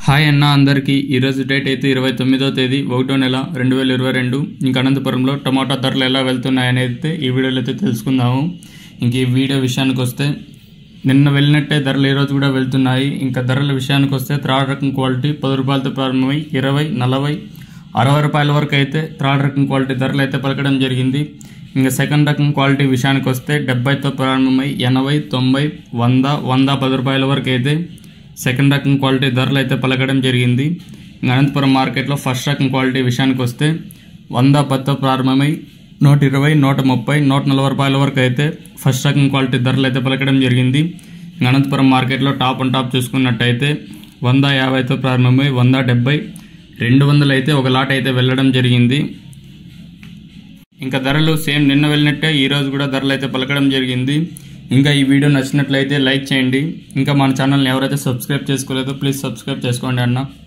hi అన్న అందరికీ ఈరోజు డేట్ అయితే ఇరవై తొమ్మిదో తేదీ ఒకటో నెల రెండు వేల ఇరవై రెండు ఇంక అనంతపురంలో టమాటా ధరలు ఎలా వెళ్తున్నాయని అయితే ఈ వీడియోలో అయితే తెలుసుకుందాము ఇంక ఈ వీడియో విషయానికి వస్తే నిన్న వెళ్ళినట్టే ధరలు ఈరోజు కూడా వెళ్తున్నాయి ఇంకా ధరల విషయానికి వస్తే థర్డ్ రకం క్వాలిటీ పది రూపాయలతో ప్రారంభమై ఇరవై నలభై అరవై రూపాయల వరకు అయితే థర్డ్ రకం క్వాలిటీ ధరలు అయితే పలకడం జరిగింది ఇంకా సెకండ్ రకం క్వాలిటీ విషయానికి వస్తే డెబ్బైతో ప్రారంభమై ఎనభై తొంభై వంద వంద పది రూపాయల వరకు అయితే సెకండ్ రకం క్వాలిటీ ధరలు అయితే పలకడం జరిగింది ఇంకా అనంతపురం మార్కెట్లో ఫస్ట్ రకం క్వాలిటీ విషయానికి వస్తే వంద పత్తో ప్రారంభమై నూట ఇరవై నూట ముప్పై నూట నలభై రూపాయల వరకు అయితే ఫస్ట్ రకం క్వాలిటీ ధరలు అయితే పలకడం జరిగింది ఇంకా అనంతపురం మార్కెట్లో టాప్ అండ్ టాప్ చూసుకున్నట్టయితే వంద యాభైతో ప్రారంభమై వంద డెబ్బై రెండు వందలు అయితే ఒక లాట్ అయితే వెళ్ళడం జరిగింది ఇంకా ధరలు సేమ్ నిన్న వెళ్ళినట్టే ఈ రోజు కూడా ధరలు అయితే పలకడం జరిగింది ఇంకా ఈ వీడియో నచ్చినట్లయితే లైక్ చేయండి ఇంకా మన ఛానల్ని ఎవరైతే సబ్స్క్రైబ్ చేసుకోలేదో ప్లీజ్ సబ్స్క్రైబ్ చేసుకోండి అన్న